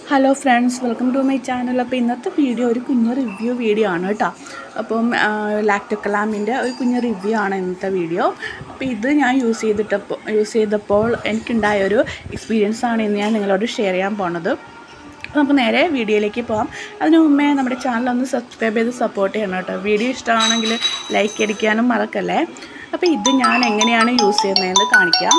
hello friends welcome to my channel അപ്പോൾ ഇന്നത്തെ video ഒരു കുഞ്ഞു റിവ്യൂ വീഡിയോ ആണ് കേട്ടോ അപ്പം ലാക്ടോക്കലാമിൻ്റെ ഒരു കുഞ്ഞു റിവ്യൂ ആണ് ഇന്നത്തെ വീഡിയോ അപ്പോൾ ഇത് ഞാൻ യൂസ് ചെയ്തിട്ടപ്പോൾ യൂസ് ചെയ്തപ്പോൾ എനിക്കുണ്ടായ ഒരു എക്സ്പീരിയൻസ് ആണ് ഇന്ന് ഞാൻ നിങ്ങളോട് ഷെയർ ചെയ്യാൻ പോണത് അപ്പോൾ നമുക്ക് നേരെ വീഡിയോയിലേക്ക് പോകാം അതിനു മുമ്പേ നമ്മുടെ ചാനൽ ഒന്ന് സബ്സ്ക്രൈബ് ചെയ്ത് സപ്പോർട്ട് ചെയ്യണം കേട്ടോ വീഡിയോ ഇഷ്ടമാണെങ്കിൽ ലൈക്ക് അടിക്കാനും മറക്കല്ലേ അപ്പോൾ ഇത് ഞാൻ എങ്ങനെയാണ് യൂസ് ചെയ്യുന്നതെന്ന് കാണിക്കാം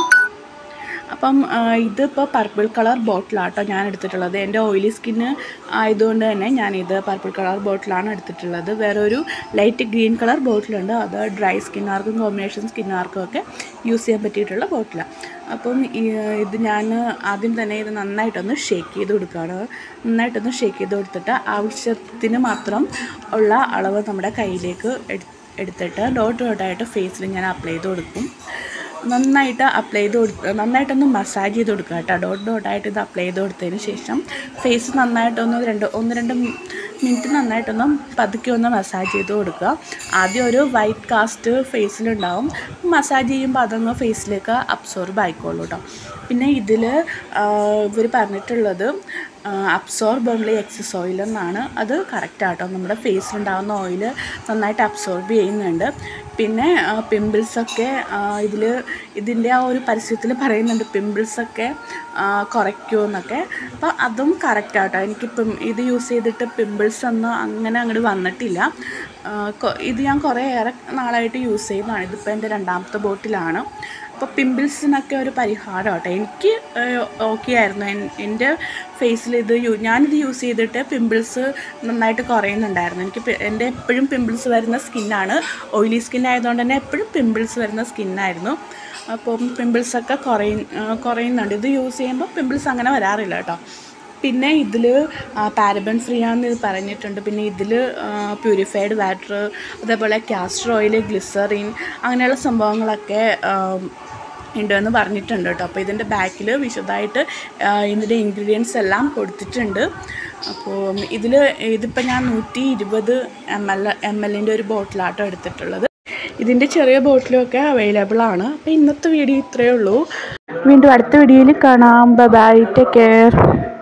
അപ്പം ഇതിപ്പോൾ പർപ്പിൾ കളർ ബോട്ടിലാട്ടോ ഞാൻ എടുത്തിട്ടുള്ളത് എൻ്റെ ഓയിലി സ്കിന്ന് ആയതുകൊണ്ട് തന്നെ ഞാനിത് പർപ്പിൾ കളർ ബോട്ടിലാണ് എടുത്തിട്ടുള്ളത് വേറെ ഒരു ലൈറ്റ് ഗ്രീൻ കളർ ബോട്ടിലുണ്ട് അത് ഡ്രൈ സ്കിന്നാർക്കും കോമ്പിനേഷൻ സ്കിന്നാർക്കും ഒക്കെ യൂസ് ചെയ്യാൻ പറ്റിയിട്ടുള്ള ബോട്ടിലാണ് അപ്പം ഇത് ഞാൻ ആദ്യം തന്നെ ഇത് നന്നായിട്ടൊന്ന് ഷേക്ക് ചെയ്ത് കൊടുക്കുകയാണ് നന്നായിട്ടൊന്ന് ഷേക്ക് ചെയ്ത് കൊടുത്തിട്ട് ആവശ്യത്തിന് മാത്രം ഉള്ള അളവ് നമ്മുടെ കയ്യിലേക്ക് എടുത്തിട്ട് ഡോട്ട് ഡോട്ടായിട്ട് ഫേസിൽ ഞാൻ അപ്ലൈ ചെയ്ത് കൊടുക്കും നന്നായിട്ട് അപ്ലൈ ചെയ്ത് കൊടുക്കുക നന്നായിട്ടൊന്ന് മസാജ് ചെയ്ത് കൊടുക്കുക കേട്ടോ ഡോട്ട് ഡോട്ടായിട്ട് ഇത് അപ്ലൈ ചെയ്ത് കൊടുത്തതിന് ശേഷം ഫേസ് നന്നായിട്ടൊന്ന് രണ്ട് ഒന്ന് രണ്ട് മിനിറ്റ് നന്നായിട്ടൊന്ന് പതുക്കെ ഒന്ന് മസാജ് ചെയ്ത് കൊടുക്കുക ആദ്യം ഒരു വൈറ്റ് കാസ്റ്റ് ഫേസിലുണ്ടാവും മസാജ് ചെയ്യുമ്പോൾ അതൊന്ന് ഫേസിലേക്ക് അബ്സോർബ് ആയിക്കോളൂ കേട്ടോ പിന്നെ ഇതിൽ ഇവർ പറഞ്ഞിട്ടുള്ളത് അബ്സോർബ് ഓൺലി എക്സസ് ഓയിൽ എന്നാണ് അത് കറക്റ്റ് ആട്ടോ നമ്മുടെ ഫേസിലുണ്ടാകുന്ന ഓയിൽ നന്നായിട്ട് അബ്സോർബ് ചെയ്യുന്നുണ്ട് പിന്നെ പിമ്പിൾസൊക്കെ ഇതിൽ ഇതിൻ്റെ ആ ഒരു പരസ്യത്തിൽ പറയുന്നുണ്ട് പിമ്പിൾസൊക്കെ കുറയ്ക്കുമെന്നൊക്കെ അപ്പോൾ അതും കറക്റ്റ് ആട്ടോ എനിക്കിപ്പം ഇത് യൂസ് ചെയ്തിട്ട് പിമ്പിൾസ് ഒന്നും അങ്ങനെ അങ്ങോട്ട് വന്നിട്ടില്ല ഇത് ഞാൻ കുറേ ഏറെ നാളായിട്ട് യൂസ് ചെയ്യുന്നതാണ് ഇതിപ്പോൾ എൻ്റെ രണ്ടാമത്തെ ബോട്ടിലാണ് അപ്പോൾ പിമ്പിൾസിനൊക്കെ ഒരു പരിഹാരം കേട്ടോ എനിക്ക് ഓക്കെ ആയിരുന്നു എൻ്റെ ഫേസിൽ ഇത് യൂ ഞാനിത് യൂസ് ചെയ്തിട്ട് പിമ്പിൾസ് നന്നായിട്ട് കുറയുന്നുണ്ടായിരുന്നു എനിക്ക് എൻ്റെ എപ്പോഴും പിമ്പിൾസ് വരുന്ന സ്കിന്നാണ് ഓയിലി സ്കിൻ ആയതുകൊണ്ട് തന്നെ എപ്പോഴും പിമ്പിൾസ് വരുന്ന സ്കിന്നായിരുന്നു അപ്പം പിമ്പിൾസൊക്കെ കുറയും കുറയുന്നുണ്ട് ഇത് യൂസ് ചെയ്യുമ്പോൾ പിമ്പിൾസ് അങ്ങനെ വരാറില്ല കേട്ടോ പിന്നെ ഇതിൽ പാരബൺ ഫ്രീ ആണെന്ന് ഇത് പറഞ്ഞിട്ടുണ്ട് പിന്നെ ഇതിൽ പ്യൂരിഫൈഡ് വാട്ടർ അതേപോലെ കാസ്റ്റർ ഓയിൽ ഗ്ലിസറിൻ അങ്ങനെയുള്ള സംഭവങ്ങളൊക്കെ ഉണ്ടെന്ന് പറഞ്ഞിട്ടുണ്ട് കേട്ടോ അപ്പോൾ ഇതിൻ്റെ ബാക്കിൽ വിശദമായിട്ട് ഇതിൻ്റെ ഇൻഗ്രീഡിയൻസ് എല്ലാം കൊടുത്തിട്ടുണ്ട് അപ്പോൾ ഇതിൽ ഇതിപ്പോൾ ഞാൻ നൂറ്റി ഇരുപത് എം എൽ എം എല്ലിൻ്റെ ഒരു ബോട്ടിലാട്ടോ എടുത്തിട്ടുള്ളത് ഇതിൻ്റെ ചെറിയ ബോട്ടിലൊക്കെ അവൈലബിൾ ആണ് അപ്പോൾ ഇന്നത്തെ വീഡിയോ ഇത്രയേ ഉള്ളൂ വീണ്ടും അടുത്ത വീഡിയോയിൽ കാണാം ബൈ ടേക്ക് കെയർ